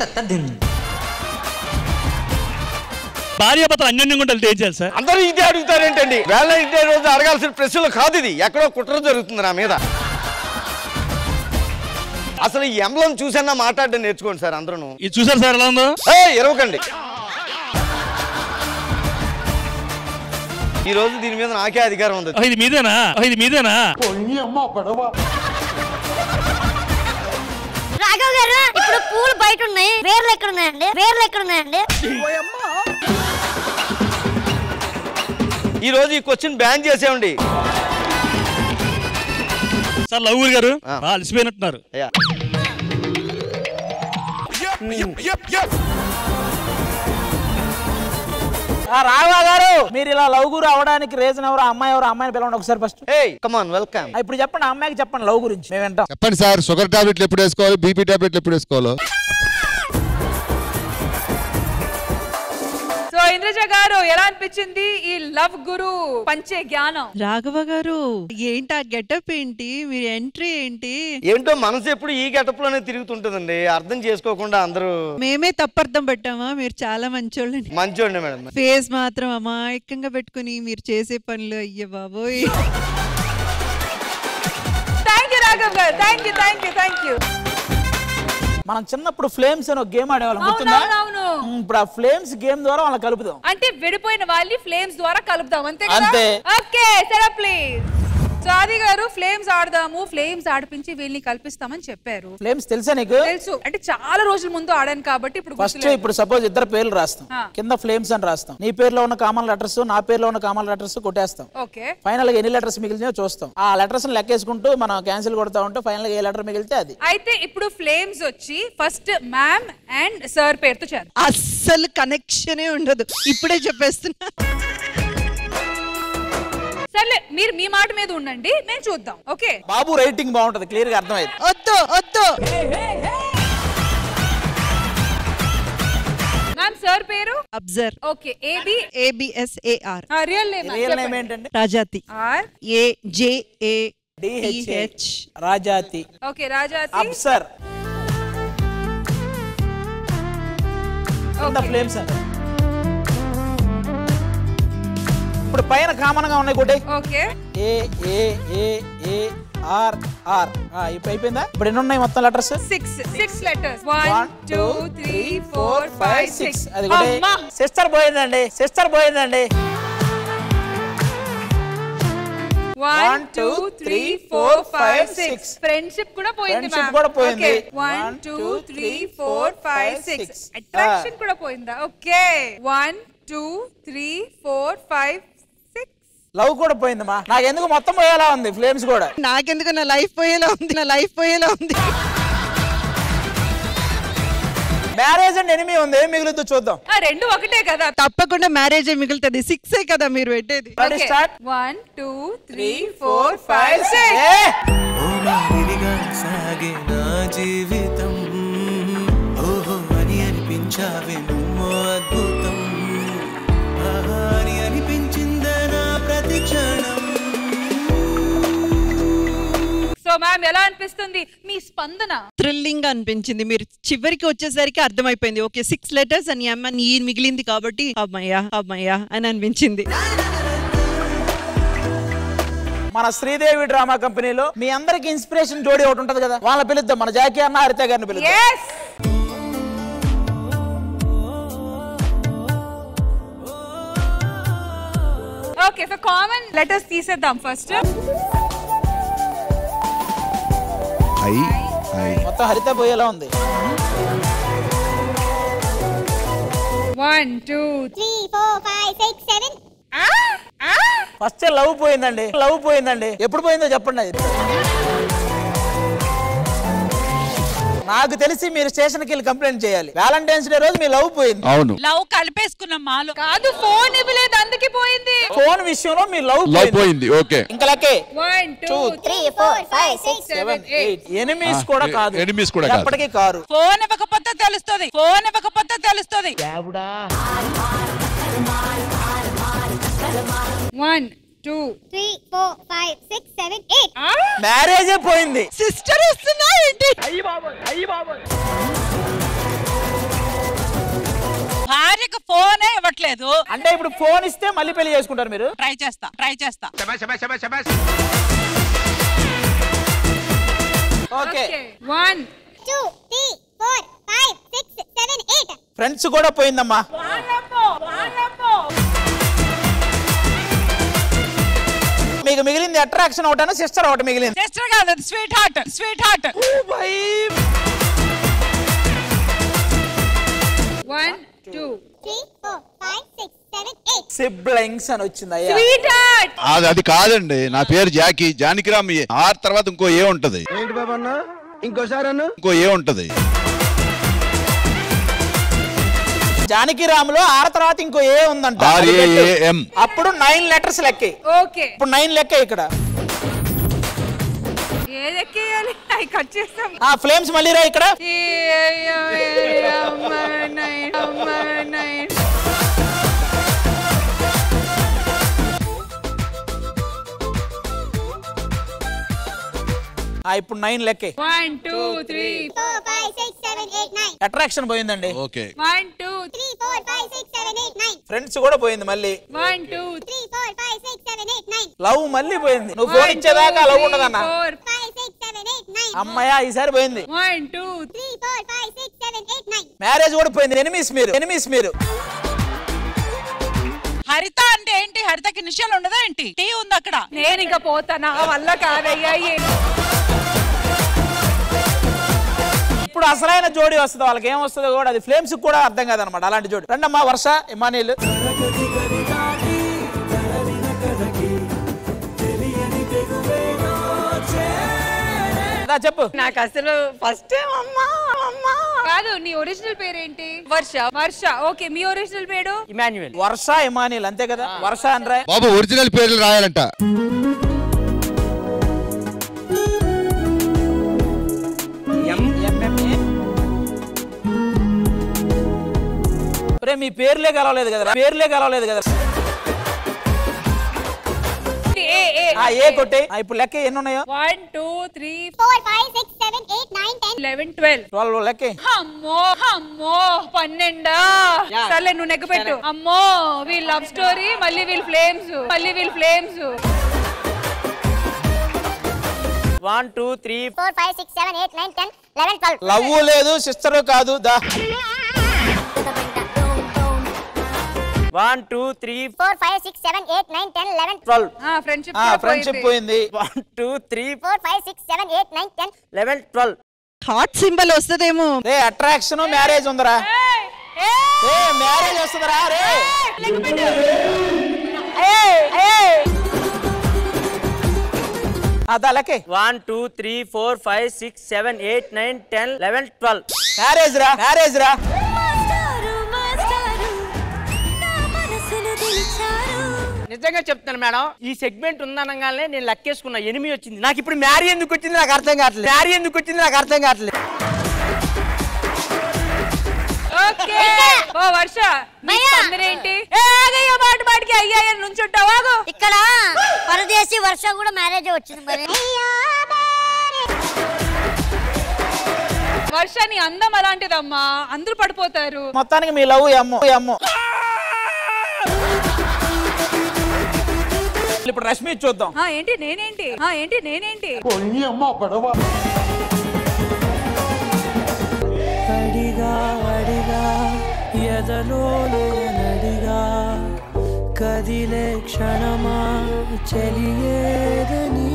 భార్యాభర్తలు అన్యోన్యంగా ఉండాలి ఏం చేయాలి సార్ అందరూ ఇదే అడుగుతారు ఏంటండి వ్యాలంటైన్ డే రోజు అడగాల్సిన ప్రశ్నలు కాదు ఇది ఎక్కడో కుట్ర జరుగుతుంది నా మీద అసలు ఈ ఎంబ్లం చూసన్నా మాట్లాడడం నేర్చుకోండి సార్ అందరూ ఇది చూసారు సార్ ఎలా ఉందో ఎరవకండి ఈ రోజు దీని మీద నాకే అధికారం ఉంది ఓ, ఇది మీదేనా ఓ, ఇది మీదేనా రాఘవ్ గారు ఇప్పుడు పూలు బయట ఉన్నాయి వేర్లు ఎక్కడ ఉన్నాయండి వేర్లు ఎక్కడ ఉన్నాయండి ఈ రోజు ఈ క్వశ్చన్ బ్యాన్ చేసేవండి సార్ లవ్ గురు గారు బాగా అలసిపోయినట్టున్నారు ఆ రాఘవ గారు మీరు ఇలా లవ్ గురు అవడానికి రీజన్ ఎవరు ఆ అమ్మాయి ఎవరు ఆ అమ్మాయిని పిలవండి ఒకసారి ఫస్ట్ కమాన్ వెల్కమ్ ఇప్పుడు చెప్పండి ఆ అమ్మాయికి చెప్పండి లవ్ గురించి మేము వింటాం చెప్పండి సార్ షుగర్ టాబ్లెట్లు ఎప్పుడు వేసుకోవాలి బీపీ టాబ్లెట్లు ఎప్పుడు వేసుకోవాలో సో ఇంద్రజ గారు ఎలా అనిపించింది ఈ లవ్ గురు పంచే జ్ఞానం రాఘవ గారు ఏంటి ఆ గెటప్ ఏంటి మీరు ఎంట్రీ ఏంటి ఏంటో మనసు ఎప్పుడు ఈ గెటప్ లోనే తిరుగుతుంటుందండి అర్థం చేసుకోకుండా అందరూ మేమే తప్పర్థం పెట్టామా మీరు చాలా మంచోళ్ళని మంచోండి మేడం ఫేస్ మాత్రం అమాయకంగా పెట్టుకుని మీరు చేసే పనులు అయ్యే బాబోయ్ thank you Raghav garu thank you thank you thank you మనం చిన్నప్పుడు ఫ్లేమ్స్ అని ఒక గేమ్ ఆడేవాళ్ళం గుర్తుందా అవునవును ఉమ్, ఇప్పుడు ఆ ఫ్లేమ్స్ గేమ్ ద్వారా వాళ్ళని కలుపుదాం అంటే విడిపోయిన వాళ్ళని ఫ్లేమ్స్ ద్వారా కలుపుదాం అంతే కదా అంతే. ఓకే సరే ప్లీజ్ సో ఆది గారు ఫ్లేమ్స్ ఆడదాము ఫ్లేమ్స్ ఆడిపించి వీళ్ళని కల్పిస్తామని చెప్పారు ఫ్లేమ్స్ తెలుసా నీకు తెలుసు అంటే చాలా రోజుల ముందు ఆడాను కాబట్టి ఇప్పుడు ఫస్ట్ గుర్తులేదు. ఇప్పుడు సపోజ్ ఇద్దరు పేర్లు రాస్తాం ఆ. కింద ఫ్లేమ్స్ అని రాస్తాం నీ పేరులో ఉన్న కామన్ లెటర్స్ నా పేరులో ఉన్న కామన్ లెటర్స్ కొట్టేస్తాం ఓకే ఫైనల్ గా ఎన్ని లెటర్స్ మిగిలినాయో చూస్తాం ఆ లెటర్స్ లెక్కేసుకుంటూ మనం క్యాన్సిల్ కొడతా ఉంటే ఫైనల్ గా ఏ లెటర్ మిగిలితే అది అయితే ఇప్పుడు ఫ్లేమ్స్ వచ్చి ఫస్ట్ మ్యామ్ అండ్ సార్ పేరుతో చేద్దాం అస్సలు కనెక్షనే ఉండదు ఇప్పుడే చెప్పేస్తున్నా సర్లే మీరు మీ మాట మీద ఉండండి మేము చూద్దాం ఓకే బాబు రైటింగ్ బాగుంటది క్లియర్ గా అర్థమైంది వద్దు వద్దు మ్యామ్ సార్ పేరు observe okay A B A B S A R real name real name ఏంటండి Rajathi R A J A D H Rajathi okay Rajathi Absar కింద ఫ్లేమ్స్ అండి ఇప్పుడు పైన కామన్ గా ఉన్నాయి కొట్టే okay A A A A R R ఇప్పుడు అయిపోయిందా ఇప్పుడు ఎన్ని ఉన్నాయి మొత్తం letters six six letters one two three four five six అది కూడా సిస్టర్ పోయిందండి సిస్టర్ పోయిందండి one two three four five six friendship కూడా పోయింది Friendship కూడా పోయింది. One two three four five six attraction కూడా పోయిందా okay one two three four five love కూడా పోయిందమ్మా నాకు ఎందుకు మొత్తం పోయేలా ఉంది ఫ్లేమ్స్ కూడా నాకెందుకు నా లైఫ్ పోయేలా ఉంది నా లైఫ్ పోయేలా ఉంది మ్యారేజ్ అండ్ ఎనిమి ఉంది ఏం మిగులుతుందో చూద్దాం ఆ రెండు ఒకటే కదా తప్పకుండా మ్యారేజ్ మిగులుతుంది సిక్సే కదా మీరు పెట్టేది one two three four five six ఓ మాదిరిగా సాగే నా జీవితం ఓహో అని అనిపించావే నువ్వు అద్భుతం ఆహా అని అనిపించిందే నా ప్రతి క్షణం సో మ్యామ్ ఎలా అనిపిస్తుంది మీ స్పందన థ్రిల్లింగ్ అనిపించింది మీరు చివరికి వచ్చేసరికి అర్థమైపోయింది ఓకే సిక్స్ లెటర్స్ అని అమ్మ నీ మిగిలింది కాబట్టి అమ్మయ్యా అమ్మయ్యా అని అనిపించింది మన శ్రీదేవి డ్రామా కంపెనీలో మీ అందరికి ఇన్స్పిరేషన్ జోడి ఒకటి ఉంటది కదా వాళ్ళ పిలుద్దాం మన జాకీ అన్న హరిత గారిని పిలుద్దాం yes okay for common letters తీసేద్దాం ఫస్ట్ ఐ ఐ మొత్తం హరిత పోయేలా ఉంది one two three four five six seven first love పోయిందండి లవ్ పోయిందండి ఎప్పుడు పోయిందో చెప్పండి అది నాకు తెలిసి మీరు స్టేషన్ కి వెళ్ళి కంప్లైంట్ చేయాలి వ్యాలంటైన్స్ డే రోజు మీ లవ్ పోయింది అవును లవ్ కలిపేసుకున్న మాలో కాదు ఫోన్ ఇవ్వలేదు అందుకే పోయింది ఫోన్ విషయంలో మీ లవ్ లవ్ పోయింది ఓకే ఇంకా లెక్కే one two three four five six seven eight enemies కూడా కాదు ఎనిమిస్ కూడా కాదు. ఎప్పటికీ కారు ఫోన్ ఇవ్వకపోతే తెలుస్తుంది ఫోన్ ఇవ్వకపోతే తెలుస్తుంది one two three four five six seven eight మ్యారేజే పోయింది సిస్టర్ వస్తున్నా ఏంటి భార్యకు ఫోనే ఇవ్వట్లేదు అంటే ఇప్పుడు ఫోన్ ఇస్తే మళ్ళీ పెళ్లి చేసుకుంటారు మీరు ట్రై చేస్తా ట్రై చేస్తా okay one two three four five six seven eight friends కూడా పోయిందమ్మా మీకు మిగిలింది అట్రాక్షన్ ఒకటేనా సిస్టర్ ఒకటి మిగిలింది సిస్టర్ కాదు sweet heart sweet heart one two three four five six seven eight siblings అని వచ్చింది అయ్యా స్వీట్ హార్ట్ అది అది కాదండి నా పేరు జాకీ జానకిరామ్ ఆర్ తర్వాత ఇంకో ఏ ఉంటది ఏంటి బాబా అన్న ఇంకోసారి అన్న ఇంకో ఏ ఉంటది జానకి రాములో ఆర తర్వాత ఇంకో ఏ ఉందంట ఆర్ అది ఏ పెట్టు. ఏ ఎం అప్పుడు నైన్ లెటర్స్ లెక్కే ఓకే ఇప్పుడు నైన్ లెక్క ఇక్కడ ఏది ఎక్కేయాలి అవి కట్ చేస్తాం ఆ ఫ్లేమ్స్ మళ్ళీ రా ఇక్కడ ఏ, ఏ, ఏ, అమ్మ, నైన్, అమ్మ, నైన్. ఆ ఇప్పుడు నైన్ లెక్కే one two three four five six seven eight nine attraction పోయిందండి okay one two three four five six seven eight nine friends కూడా పోయింది మళ్ళీ one two three four five six seven eight nine love మళ్ళీ పోయింది నువ్వు phone ఇచ్చేదాకా love ఉండదన్న four five six seven eight nine అమ్మయ్య ఈసారి పోయింది one two three four five six seven eight nine marriage కూడా పోయింది ఎనిమిస్ మీరు ఎనిమిస్ మీరు హరిత అంటే ఏంటి హరితకి నిషాలు ఉండదా ఏంటి టీ ఉంది అక్కడ నేను ఇంకా పోతా నా వల్ల కాదయ్యా ఏ- ఇప్పుడు అసలైన జోడి వస్తుంది వాళ్ళకి ఏం వస్తుందో కూడా అది ఫ్లేమ్స్ కూడా అర్థం కాదనమాట అలాంటి జోడి రండమ్మా వర్ష ఇమానీలు దా చెప్పు నాకు అసలు ఫస్ట్ టైం అమ్మా అమ్మా కాదు నీ ఒరిజినల్ పేరేంటి వర్ష వర్ష ఓకే మీ ఒరిజినల్ పేరు ఇమాన్యుయల్ వర్ష ఇమానీల్ అంతే కదా వర్ష అనరా బాబు ఒరిజినల్ పేర్లు రాయాలంట ఒరే, మీ పేర్లే కలవలేదు కదా పేర్లే కలవలేదు కదా ఏ ఏ ఆ ఏ కొట్టే ఆ, ఇప్పుడు లెక్క ఎన్ని ఉన్నాయో one two three four five six seven eight nine ten eleven twelve twelve లెక్కే అమ్మో అమ్మో పన్నెండా సర్లే నువ్వు నెగ్గు పెట్టు అమ్మో వీళ్ళ లవ్ స్టోరీ మళ్ళీ వీళ్ళ ఫ్లేమ్స్ మళ్ళీ వీళ్ళ flames one two three four five six seven eight nine ten eleven twelve love లేదు సిస్టర్ కాదు దా one two three four five six seven eight nine ten eleven twelve friendship friendship పోయింది one two three four five six seven eight nine ten eleven twelve heart symbol వస్తుందేమో రే attraction marriage ఉందరా ఏ marriage వస్తుందరా రే అదలకే one two three four five six seven eight nine ten eleven twelve marriage రా marriage రా నిజంగా చెప్తాను మేడం ఈ సెగ్మెంట్ ఉందనగానే నేను లెక్కేసుకున్నా ఎనిమిది వచ్చింది నాకు ఇప్పుడు మ్యారీ ఎందుకు వచ్చింది నాకు అర్థం కావట్లేదు మ్యారీ ఎందుకు వచ్చింది నాకు అర్థం కావట్లేదు ఓకే ఓ వర్ష నీ స్పందన ఏంటి ఏ ఆగయ్య మాట మాటికి అయ్యాయ నుంచుంటావు ఆగు ఇక్కడ పరదేశీ వర్ష కూడా మ్యారేజ్ వచ్చింది మరి వర్ష నీ అందం అలాంటిదమ్మా అందరూ పడిపోతారు మొత్తానికి మీ లవ్ అమ్ము అమ్ము ఇప్పుడు రష్మి చూద్దాం ఆ ఏంటి నేనేంటి ఆ ఏంటి నేనేంటి అడిగా అడిగా ఎదలో నడిగా కదిలే క్షణమా చెలియేదని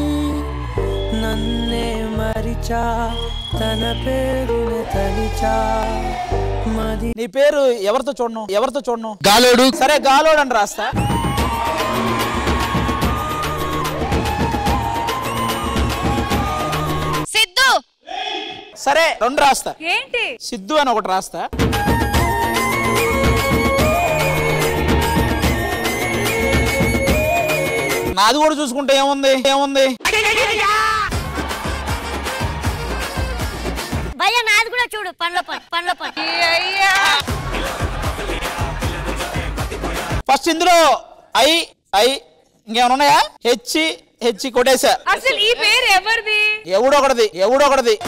నన్నే మరిచా తన పేరుని తలిచా మది నీ పేరు ఎవరితో చూడను ఎవరితో చూడను గాలోడు సరే గాలోడు అని రాస్తా సిద్ధు సరే రెండు రాస్తా ఏంటి సిద్ధు అని ఒకటి రాస్తా నాది కూడా చూసుకుంటే ఏముంది ఏముంది భయ్య నాది కూడా చూడు పండ్ల పని పండ్ల పని అయ్యా ఫస్ట్ ఇందులో ఐ ఐ ఇంకేమైనా ఉన్నాయా హెచ్చి హెచ్చి కొట్టేశా అసలు ఈ పేరు ఎవరిది ఎవడొకటిది ఎవడొకటిది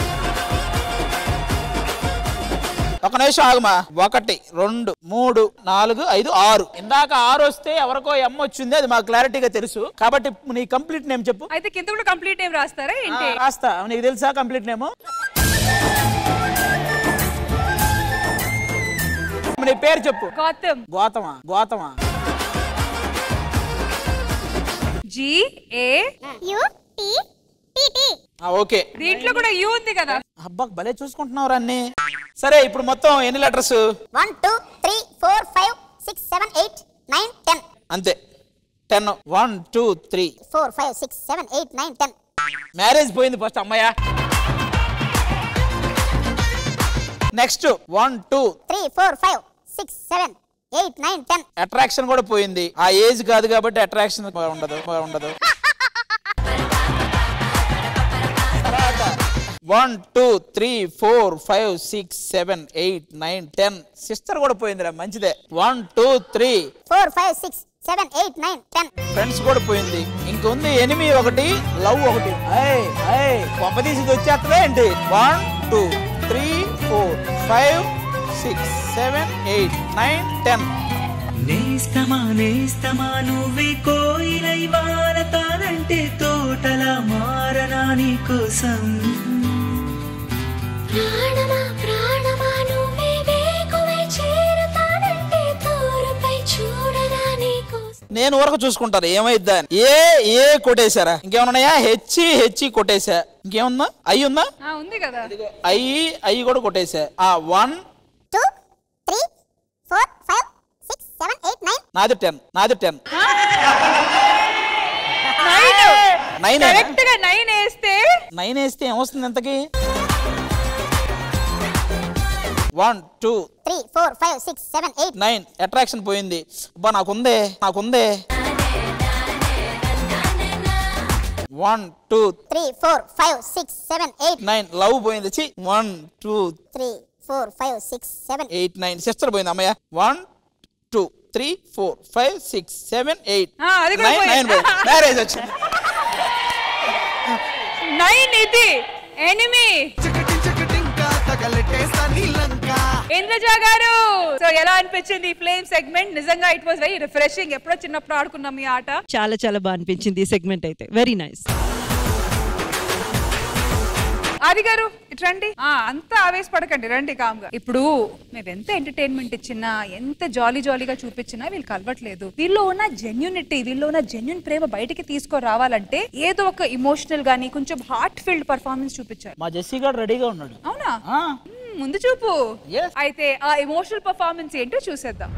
ఒక నిమిషం ఆగమా ఒకటి రెండు మూడు నాలుగు ఐదు ఆరు ఇందాక ఆరు వస్తే ఎవరికో ఎమ్ వచ్చింది అది మాకు క్లారిటీగా తెలుసు కాబట్టి నీ కంప్లీట్ నేమ్ చెప్పు అయితే కింద కూడా కంప్లీట్ ఏం రాస్తారా ఆ, ఏంటి రాస్తా నీకు తెలుసా కంప్లీట్ నేమ్ నీ పేరు చెప్పు గౌతమ్ గోతమా గోతమా G A U T T T ఆ, ఓకే దీంట్లో కూడా యూ ఉంది కదా అబ్బా భలే చూసుకుంటున్నావు అన్ని సరే ఇప్పుడు మొత్తం ఎన్ని letters one two three four five six seven eight nine ten అంతే ten one two three four five six seven eight nine ten marriage పోయింది ఫస్ట్ అమ్మాయ next one two three four five six seven eight nine ten attraction కూడా పోయింది ఆ age కాదు కాబట్టి attraction ఉండదు ఉండదు one two three four five six seven eight nine ten sister కూడా పోయిందిరా మంచిదే one two three four five six seven eight nine ten friends కూడా పోయింది ఇంకొంది ఎనిమి ఒకటి లవ్ ఒకటి ఐ ఐ కొంపదీసి ఇది వచ్చేస్తుందా ఏంటి one two three four five six seven eight nine ten నేస్తమా నేస్తమా నువ్వే కోయిలై వారతానంటే తోటలా మారనా నీ కోసం ప్రాణమా ప్రాణమా నువ్వే వేకువై చేరతానంటే తోరుపై చూడరా నీకోసం నేను వరకు చూసుకుంటాను ఏమైద్దా అని. ఏ ఏ కొట్టేశారా ఇంకేమన్నాయా హెచ్చి హెచ్చి కొట్టేశా ఇంకేముందా అయ్యి ఉందా ఆ, ఉంది కదా అయ్యి అయ్యి కూడా కొట్టేశా ఆ one two three four five six seven eight nine నాది టెన్ నాది టెన్ నైన్ కరెక్ట్ గా నైన్ వేస్తే నైన్ వేస్తే ఏమొస్తుంది ఎంతకి one two three four five six seven eight nine attraction పోయింది అబ్బా నాకుందే నాకుందే one two three four five six seven eight nine love పోయింది చి one two three four five six seven eight nine sister పోయింది అమ్మయ్య one two three four five six seven eight ఆ, అది కూడా నైన్ నైన్ పోయింది. పోయింది మ్యారేజ్ వచ్చింది నైన్ ఇది ఎనిమి ఇంద్రజ గారు సో ఎలా అనిపించింది ఈ ఫ్లేమ్ సెగ్మెంట్ నిజంగా ఇట్ వాస్ వెరీ రిఫ్రెషింగ్ ఎప్పుడో చిన్నప్పుడు ఆడుకున్నాం ఈ ఆట చాలా చాలా బాగా అనిపించింది ఈ సెగ్మెంట్ అయితే వెరీ నైస్ ఆది గారు ఇటు రండి ఆ, అంత ఆవేశపడకండి రండి కామ్గా ఇప్పుడు మేము ఎంత ఎంటర్టైన్మెంట్ ఇచ్చినా ఎంత జాలీ జాలీగా చూపించినా వీళ్ళు కలవట్లేదు వీళ్ళు ఉన్న జెన్యునిటీ వీళ్ళు ఉన్న జెన్యున్ ప్రేమ బయటికి తీసుకురావాలంటే ఏదో ఒక ఇమోషనల్ గానీ కొంచెం హార్ట్ ఫీల్డ్ పర్ఫార్మెన్స్ చూపించాలి మా జెస్సీ గారు రెడీగా ఉన్నాడు అవునా మ్మ్, ముందు చూపు అయితే ఆ ఎమోషనల్ పర్ఫార్మెన్స్ ఏంటో చూసేద్దాం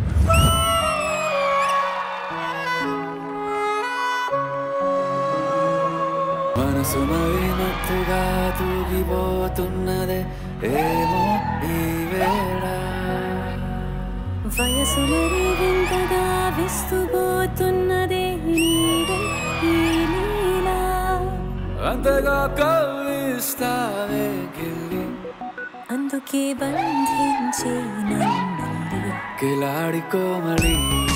మనసు మరి మత్తుగా తూగిపోతున్నదే ఏమో ఈ వేళ వయసు మరి వింతగా విస్తుపోతున్నదే నీడే ఈ లీలా అంతగా కవ్విస్తావే గిల్లి అందుకే బంధించే నన్ను కిలాడి కోమలి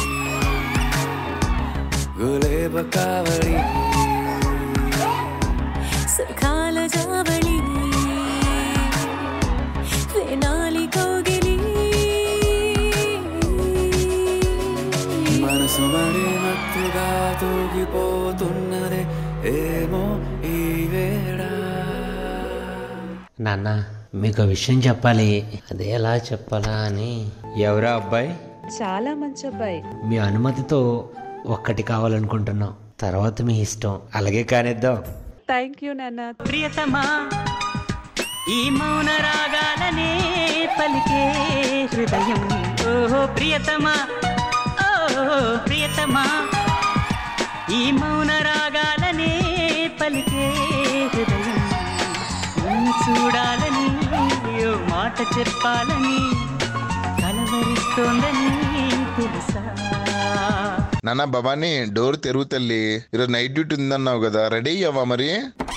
గులేబ కావలి సుఖాల జావళి వేనాలి కౌగిలి మనసు మరి మత్తుగా తూగిపోతున్నదే ఏమో ఈ వేళ నాన్న మీకు ఒక విషయం చెప్పాలి అదే ఎలా చెప్పాలా అని ఎవరా అబ్బాయి చాలా మంచి అబ్బాయి మీ అనుమతితో ఒక్కటి కావాలనుకుంటున్నాం తర్వాత మీ ఇష్టం అలాగే కానిద్దాం థ్యాంక్ యూ నాన్న ప్రియతమా ఈ మౌన రాగాలనే పలికే హృదయం ఓహో ప్రియతమా ఓ ప్రియతమా ఈ మౌన రాగాలనే పలికే హృదయం నిన్ను చూడాలని ఓ మాట చెప్పాలని కలవరిస్తోందని తెలుసా నాన్న భవానీ డోర్ తెరువు తల్లి ఈరోజు నైట్ డ్యూటీ ఉందన్నావు కదా రెడీ అయ్యావా మరి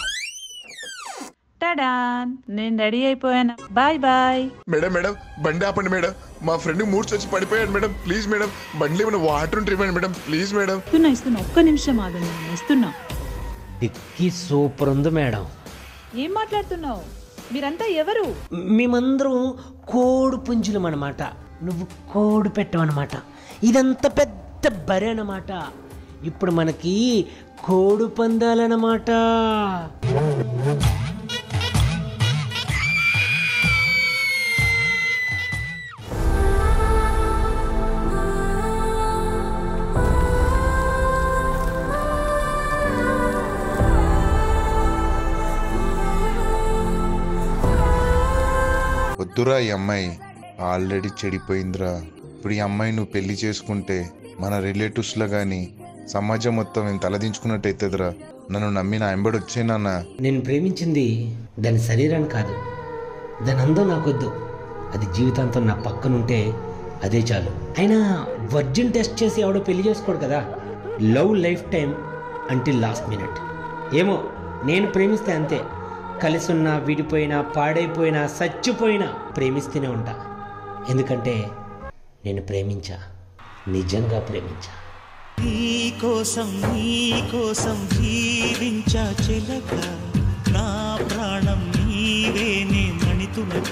టడాన్ నేను రెడీ అయిపోయాను బాయ్ బాయ్ మేడం మేడం బండి ఆపండి మేడం మా ఫ్రెండ్ మూడ్స్ వచ్చి పడిపోయాడు మేడం ప్లీజ్ మేడం బండిలో ఏమైనా వాటర్ ఉంటే ఇవ్వండి మేడం ప్లీజ్ మేడం ఇస్తున్నా ఇస్తున్నా ఒక్క నిమిషం ఆగండి నేను ఇస్తున్నా డిక్కీ సూపర్ ఉంది మేడం ఏం మాట్లాడుతున్నావు మీరంతా ఎవరు మేమందరం కోడి పుంజులం అనమాట నువ్వు కోడి పెట్టమన్నమాట ఇదంతా పెద్ద బరి అన్నమాట ఇప్పుడు మనకి కోడి పందాలన్నమాట వద్దురా ఈ అమ్మాయి ఆల్రెడీ చెడిపోయిందిరా ఇప్పుడు ఈ అమ్మాయి నువ్వు పెళ్లి చేసుకుంటే మన రిలేటివ్స్ లో గాని సమాజం మొత్తం నేను తలదించుకున్నట్టు అవుతుందిరా నన్ను నమ్మి నా ఎంబడి వచ్చేనన్నా నేను ప్రేమించింది దాని శరీరాన్ని కాదు దాని అందం నాకొద్దు అది జీవితాంతం నా పక్కనుంటే అదే చాలు అయినా వర్జిన్ టెస్ట్ చేసి ఎవడో పెళ్లి చేసుకోడు కదా love life time until last minute ఏమో నేను ప్రేమిస్తే అంతే కలిసి ఉన్నా విడిపోయినా పాడైపోయినా చచ్చిపోయినా ప్రేమిస్తూనే ఉంటా ఎందుకంటే నేను ప్రేమించా నిజంగా ప్రేమించా నీ కోసం నీ కోసం జీవించా చిలక నా ప్రాణం నీవేనే మణితునక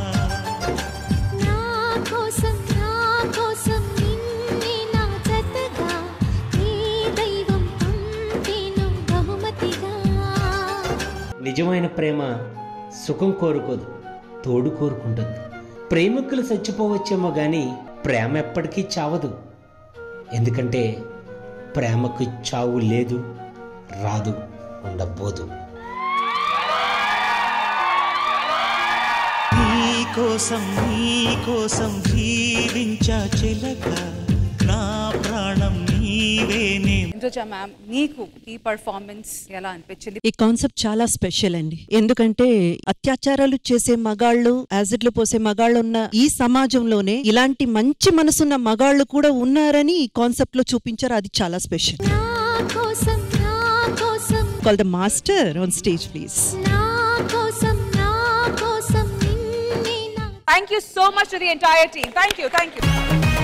నా కోసం నా కోసం నిన్నే నా జతగా నీ దైవం పంపేను బహుమతిగా నిజమైన ప్రేమ సుఖం కోరుకోదు తోడు కోరుకుంటుంది ప్రేమికులు చచ్చిపోవచ్చేమో కానీ ప్రేమ ఎప్పటికీ చావదు ఎందుకంటే ప్రేమకు చావు లేదు రాదు ఉండబోదు నీ కోసం నీ కోసం జీవించా చిలక నా ప్రాణం నీవేనే ఇంద్రజా మ్యామ్ మీకు ఈ పర్ఫార్మెన్స్ ఎలా అనిపించింది ఈ కాన్సెప్ట్ చాలా స్పెషల్ అండి ఎందుకంటే అత్యాచారాలు చేసే మగాళ్ళు యాసిడ్లు పోసే మగాళ్ళు ఉన్న ఈ సమాజంలోనే ఇలాంటి మంచి మనసున్న మగాళ్ళు కూడా ఉన్నారని ఈ కాన్సెప్ట్ లో చూపించారు అది చాలా స్పెషల్ నా కోసం నా కోసం call the master on stage please నా కోసం నా కోసం నిన్నే నా thank you so much to the entire team thank you thank you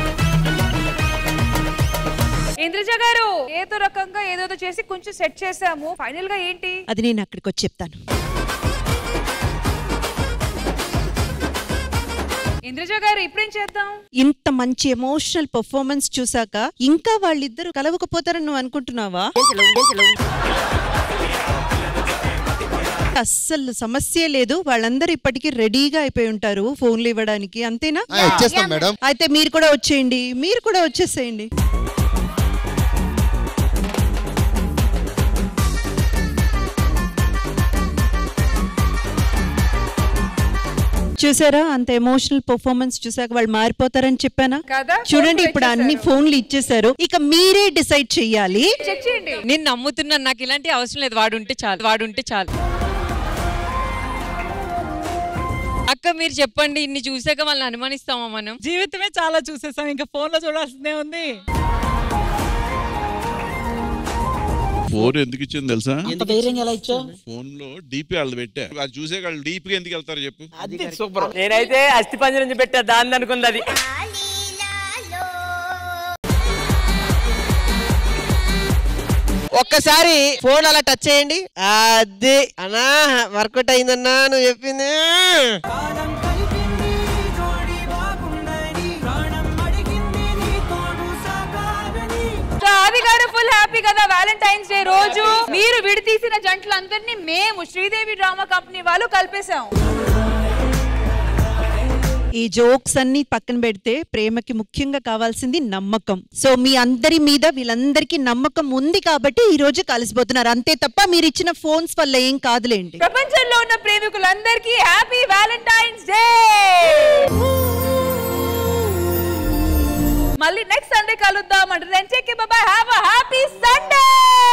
Indraja గారు ఏదో రకంగా ఏదేదో చేసి కొంచెం సెట్ చేసాము ఫైనల్ గా ఏంటి అది నేను అక్కడికి వచ్చి చెప్తాను ఇంద్రజ గారు ఇప్పుడేం చేద్దాం ఇంత మంచి ఎమోషనల్ పర్ఫార్మెన్స్ చూసాక ఇంకా వాళ్ళిద్దరు కలవకపోతారని నువ్వు అనుకుంటున్నావా అస్సలు సమస్య లేదు వాళ్ళందరూ ఇప్పటికీ రెడీగా అయిపోయి ఉంటారు ఫోన్లు ఇవ్వడానికి అంతేనా ఆ, ఇచ్చేస్తాం మేడం. అయితే మీరు కూడా వచ్చేయండి మీరు కూడా వచ్చేసేయండి చూసారా అంత ఎమోషనల్ పర్ఫార్మెన్స్ చూసాక వాళ్ళు మారిపోతారని చెప్పానా కదా? చూడండి ఫోన్లు ఇప్పుడు అన్ని ఇచ్చేశారు. ఫోన్లు ఇచ్చేసారు ఇక మీరే డిసైడ్ చెయ్యాలి చెక్ చేయండి నేను నమ్ముతున్నాను నాకు ఇలాంటి అవసరం లేదు వాడు ఉంటే చాలు వాడు ఉంటే చాలు అక్క మీరు చెప్పండి ఇన్ని చూసాక వాళ్ళని అనుమానిస్తామా మనం జీవితమే చాలా చూసేసాం ఇంకా ఫోన్ లో చూడాల్సిందే ఉంది ఫోన్ ఎందుకు ఇచ్చింది తెలుసా అంత ధైర్యంగా ఎలా ఇచ్చావు ఫోన్ లో డీపీ వాళ్ళు పెట్టా అది చూసే వాళ్ళు డీప్ గా ఎందుకు వెళ్తారు చెప్పు అది సూపర్ నేనైతే అస్థి పంజరం నుంచి పెట్టా దాన్ని అనుకుంది అది ఒక్కసారి ఫోన్ అలా టచ్ చేయండి అది అన్నా వర్కౌట్ అయిందన్నా నువ్వు చెప్పింది ఆది గారు ఫుల్ హ్యాపీ కదా వ్యాలంటైన్స్ డే రోజు మీరు విడతీసిన జంటలందరినీ మేము శ్రీదేవి డ్రామా కంపెనీ వాళ్ళు కలిపేశాం ఈ జోక్స్ అన్ని పక్కన పెడితే ప్రేమకి ముఖ్యంగా కావాల్సింది నమ్మకం సో మీ అందరి మీద వీళ్ళందరికీ నమ్మకం ఉంది కాబట్టి ఈ రోజు కలిసిపోతున్నారు అంతే తప్ప మీరు ఇచ్చిన ఫోన్స్ వల్ల ఏం కాదులేండి ప్రపంచంలో ఉన్న ప్రేమికులందరికీ హ్యాపీ వ్యాలంటైన్స్ డే మళ్ళీ నెక్స్ట్ సండే కలుద్దాం అంటే bye have a happy Sunday